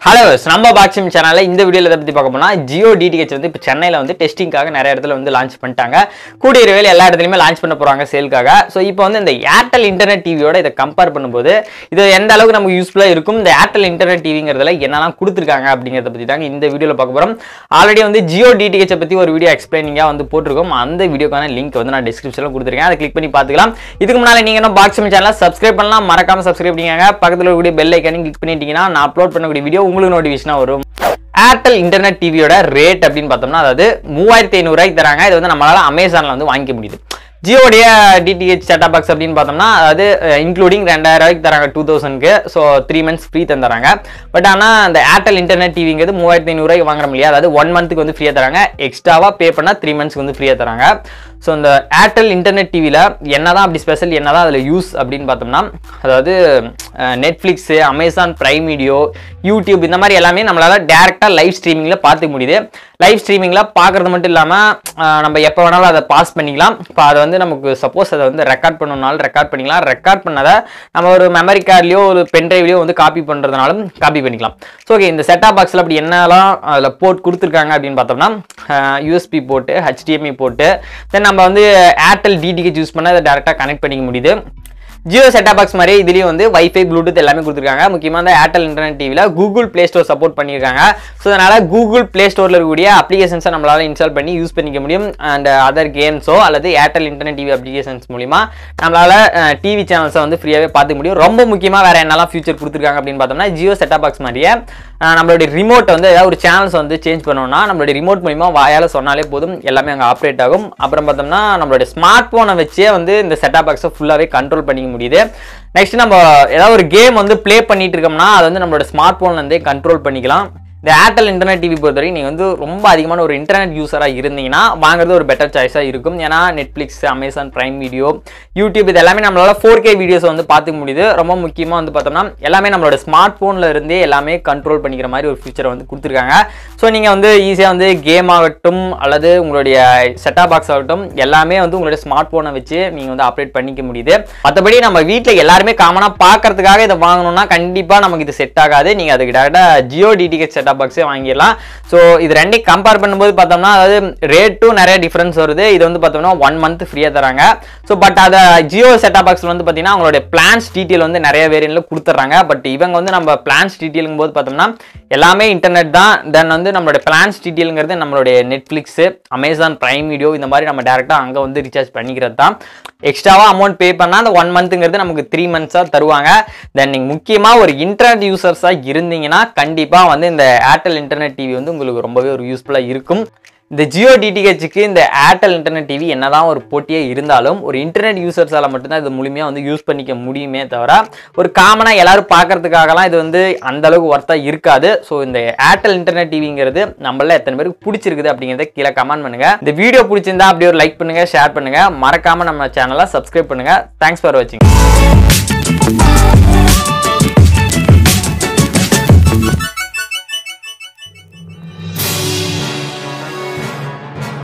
hello நம்ம boxing சேனலில் இந்த வீடியோவில் எதை பற்றி பார்க்க போனால் ஜியோ டிடிஹெச் வந்து இப்போ சென்னையில் வந்து டெஸ்டிங்காக நிறைய இடத்துல வந்து லான்ச் பண்ணிட்டாங்க கூடிய விரைவில் எல்லா இடத்துலையுமே லான்ச் பண்ண போகிறாங்க சேல்க்காக ஸோ இப்போ வந்து இந்த ஏர்டெல் இன்டர்நெட் டிவியோட இதை கம்பேர் பண்ணும்போது இது எந்த அளவுக்கு நமக்கு யூஸ்ஃபுல்லாக இருக்கும் இந்த ஏர்டெல் இன்டர்நெட் டிவிங்கிறதுல என்னெல்லாம் கொடுத்துருக்காங்க அப்படிங்கிறத பற்றி தாங்க இந்த வீடியோவில் பார்க்க போகிறோம் ஆல்ரெடி வந்து ஜியோ டிடிஹெச்சை பற்றி ஒரு வீடியோ எக்ஸ்பிளைனிங்காக வந்து போட்டிருக்கோம் அந்த வீடியோக்கான லிங்க் வந்து நான் டிஸ்கிரிப்ஷனில் கொடுத்துருக்கேன் அதை கிளிக் பண்ணி பார்த்துக்கலாம் இதுக்கு முன்னால் நீங்கள் இன்னும் பாக்ஸிங் சேனலை சப்ஸ்கிரைப் பண்ணலாம் மறக்காம சப்ஸ்கிரைப் பண்ணிக்கங்க பக்கத்தில் இருக்கக்கூடிய பெல் ஐக்கானையும் கிளிக் பண்ணிட்டீங்கன்னா நான் அப்லோட் பண்ணக்கூடிய வீடியோ உங்களுக்கு நோட்டிஃபிகேஷனாக வரும் ஏர்டெல் இன்டர்நெட் டிவியோட ரேட் அப்படின்னு பார்த்தோம்னா அதாவது மூவாயிரத்தி ஐநூறுரூவாய்க்கு தராங்க இது வந்து நம்மளால அமேசானில் வந்து வாங்கிக்க முடியுது ஜியோடைய டிடிஹெச் செட்டா பாக்ஸ் அப்படின்னு பார்த்தோம்னா அது இன்க்ளூடிங் ரெண்டாயிரம் ரூபாய்க்கு தராங்க டூ தௌசண்ட்க்கு ஸோ த்ரீ மந்த்ஸ் ஃப்ரீ தந்துறாங்க பட் ஆனால் அந்த ஏர்டெல் இன்டர்நெட் டிவிங்கிறது மூவாயிரத்தி ஐநூறுரூவாய்க்கு வாங்குற முடியாது அதாவது ஒன் மந்த்துக்கு வந்து ஃப்ரீயாக தராங்க எக்ஸ்ட்ராவாக பே பண்ணால் த்ரீ மந்த்ஸ்க்கு வந்து ஃப்ரீயாக தராங்க ஸோ இந்த ஏர்டெல் இன்டர்நெட் டிவியில் என்னதான் அப்படி ஸ்பெஷல் என்னதான் அதில் யூஸ் அப்படின்னு பார்த்தோம்னா அதாவது Netflix Amazon Prime Video YouTube இந்த மாதிரி எல்லாமே நம்மளால் டேரெக்டாக லைவ் ஸ்ட்ரீமிங்கில் பார்த்துக்க முடியுது லைவ் ஸ்ட்ரீமிங்கில் பார்க்குறது மட்டும் இல்லாமல் நம்ம எப்போ வேணாலும் அதை பாஸ் பண்ணிக்கலாம் இப்போ அதை வந்து நமக்கு சப்போஸ் அதை வந்து ரெக்கார்ட் பண்ணணும்னாலும் ரெக்கார்ட் பண்ணிக்கலாம் ரெக்கார்ட் பண்ணதை நம்ம ஒரு மெமரி கார்ட்லையோ ஒரு பென்ட்ரைவ்லையோ வந்து காப்பி பண்ணுறதுனாலும் காப்பி பண்ணிக்கலாம் ஸோ ஓகே இந்த செட்டா பாக்ஸில் அப்படி என்னெல்லாம் அதில் போர்ட் கொடுத்துருக்காங்க அப்படின்னு பார்த்தோம்னா யூஎஸ்பி போட்டு ஹெச்டிஎம்ஐ போட்டு தென் நம்ம வந்து ஏர்டெல் டிடிஹெச் யூஸ் பண்ண அதை டேரெக்டாக கனெக்ட் பண்ணிக்க முடியுது ஜியோ செட்டா பாக்ஸ் மாதிரி இதுலேயும் வந்து வைஃபை ப்ளூடூத் எல்லாமே கொடுத்துருக்காங்க முக்கியமாக இந்த ஏர்டெல் இன்டர்நெட் டிவியில் கூகுள் ப்ளே ஸ்டோர் சப்போர்ட் பண்ணியிருக்காங்க ஸோ அதனால் கூகுள் ப்ளே ஸ்டோரில் இருக்கக்கூடிய அப்ளிகேஷன்ஸை நம்மளால் இன்ஸ்டால் பண்ணி யூஸ் பண்ணிக்க முடியும் அண்ட் அதர் கேம்ஸோ அல்லது ஏர்டெல் இன்டர்நெட் டிவி அப்ளிகேஷன்ஸ் மூலிமா நம்மளால் டிவி சேனல்ஸை வந்து ஃப்ரீயாகவே பார்த்துக்க முடியும் ரொம்ப முக்கியமாக வேறு என்னெல்லாம் ஃபியூச்சர் கொடுத்துருக்காங்க அப்படின்னு பார்த்தோம்னா ஜியோ செட்டா பாக்ஸ் மாதிரியே நம்மளுடைய ரிமோட் வந்து ஏதாவது ஒரு சேனல்ஸ் வந்து சேஞ்ச் பண்ணோம்னா நம்மளுடைய ரிமோட் மூலிமா வாயால் சொன்னாலே போதும் எல்லாமே அங்கே ஆப்ரேட் ஆகும் அப்புறம் பார்த்தோம்னா நம்மளுடைய ஸ்மார்ட் ஃபோனை வச்சே வந்து இந்த செட்டா பாக்ஸை ஃபுல்லாகவே கண்ட்ரோல் பண்ணிக்க முடியுது நெக்ஸ்ட் நம்ம ஏதாவது ஒரு கேம் வந்து ப்ளே பண்ணிட்டு இருக்கோம்னா அதை வந்து நம்மளோட ஸ்மார்ட் ஃபோன்லேருந்தே கண்ட்ரோல் பண்ணிக்கலாம் இந்த ஏர்டெல் இன்டர்நெட் டிவி பொறுத்தவரைக்கும் நீங்கள் வந்து ரொம்ப அதிகமான ஒரு இன்டர்நெட் யூஸராக இருந்தீங்கன்னா வாங்குறது ஒரு பெட்டர் சாய்ஸாக இருக்கும் ஏன்னா Netflix Amazon Prime Video YouTube இது எல்லாமே நம்மளால ஃபோர் கே வீடியோஸ் வந்து பார்த்துக்க முடியுது ரொம்ப முக்கியமாக வந்து பார்த்தோம்னா எல்லாமே நம்மளோட ஸ்மார்ட் ஃபோனில் இருந்தே எல்லாமே கண்ட்ரோல் பண்ணிக்கிற மாதிரி ஒரு ஃபீச்சரை வந்து கொடுத்துருக்காங்க ஸோ நீங்கள் வந்து ஈஸியாக வந்து கேம் ஆகட்டும் அல்லது உங்களுடைய செட்டா பாக்ஸ் ஆகட்டும் எல்லாமே வந்து உங்களுடைய ஸ்மார்ட் ஃபோனை வச்சு நீங்கள் வந்து ஆப்ரேட் பண்ணிக்க முடியுது மற்றபடி நம்ம வீட்டில் எல்லாருமே காமனாக பார்க்கறதுக்காக இதை வாங்கணும்னா கண்டிப்பாக நமக்கு இது செட் ஆகாது நீங்கள் அதுக்கு டேரெக்டாக ஜியோ டிடிஹெச் செட்டா பாக்ஸே வாங்கிடலாம் ஸோ இது ரெண்டையும் கம்பேர் பண்ணும்போது பார்த்தோம்னா அதாவது ரேட்டும் நிறைய டிஃப்ரென்ஸ் வருது இது வந்து பார்த்தோம்னா ஒன் மந்த் ஃப்ரீயாக தராங்க ஸோ பட் அதை ஜியோ செட்டா பாக்ஸில் வந்து பார்த்தீங்கன்னா அவங்களுடைய பிளான்ஸ் டீட்டெயில் வந்து நிறைய வேரியன்ட்ல கொடுத்துட்றாங்க பட் இவங்க வந்து நம்ம பிளான்ஸ் டீட்டெயிலுங்கும் போது பார்த்தோம்னா எல்லாமே இன்டர்நெட் தான் தென் வந்து நம்மளுடைய பிளான்ஸ் டீட்டெயிலுங்கிறது நம்மளுடைய நெட்ஃப்ளிக்ஸு அமேசான் ப்ரைம் வீடியோ இந்த மாதிரி நம்ம டேரெக்டாக அங்கே வந்து ரீசார்ஜ் பண்ணிக்கிறது தான் எக்ஸ்ட்ராவாக அமௌண்ட் பே பண்ணால் அந்த ஒன் மந்த்துங்கிறது நமக்கு த்ரீ மந்த்ஸாக தருவாங்க தென் நீங்கள் முக்கியமாக ஒரு இன்டர்நெட் யூசர்ஸாக இருந்தீங்கன்னா கண்டிப்பாக வந்து இந்த ஏர்டெல் இன்டர்நெட் டிவி வந்து உங்களுக்கு ரொம்பவே ஒரு யூஸ்ஃபுல்லாக இருக்கும் இந்த ஜியோ டிடிஹெச்சுக்கு இந்த ஏர்டெல் இன்டர்நெட் டிவி என்னதான் ஒரு போட்டியே இருந்தாலும் ஒரு இன்டர்நெட் யூசர்ஸால் மட்டும்தான் இது முழுமையாக வந்து யூஸ் பண்ணிக்க முடியுமே தவிர ஒரு காமனாக எல்லாரும் பார்க்கறதுக்காகலாம் இது வந்து அந்த அளவுக்கு ஒர்த்தாக இருக்காது ஸோ இந்த ஏர்டெல் இன்டர்நெட் டிவிங்கிறது நம்மள எத்தனை பேருக்கு பிடிச்சிருக்குது அப்படிங்கிறத கீழே கமெண்ட் பண்ணுங்க இந்த வீடியோ பிடிச்சிருந்தா அப்படியே ஒரு லைக் பண்ணுங்க ஷேர் பண்ணுங்க மறக்காம நம்ம சேனலை சப்ஸ்கிரைப் பண்ணுங்க தேங்க்ஸ் ஃபார் வாட்சிங்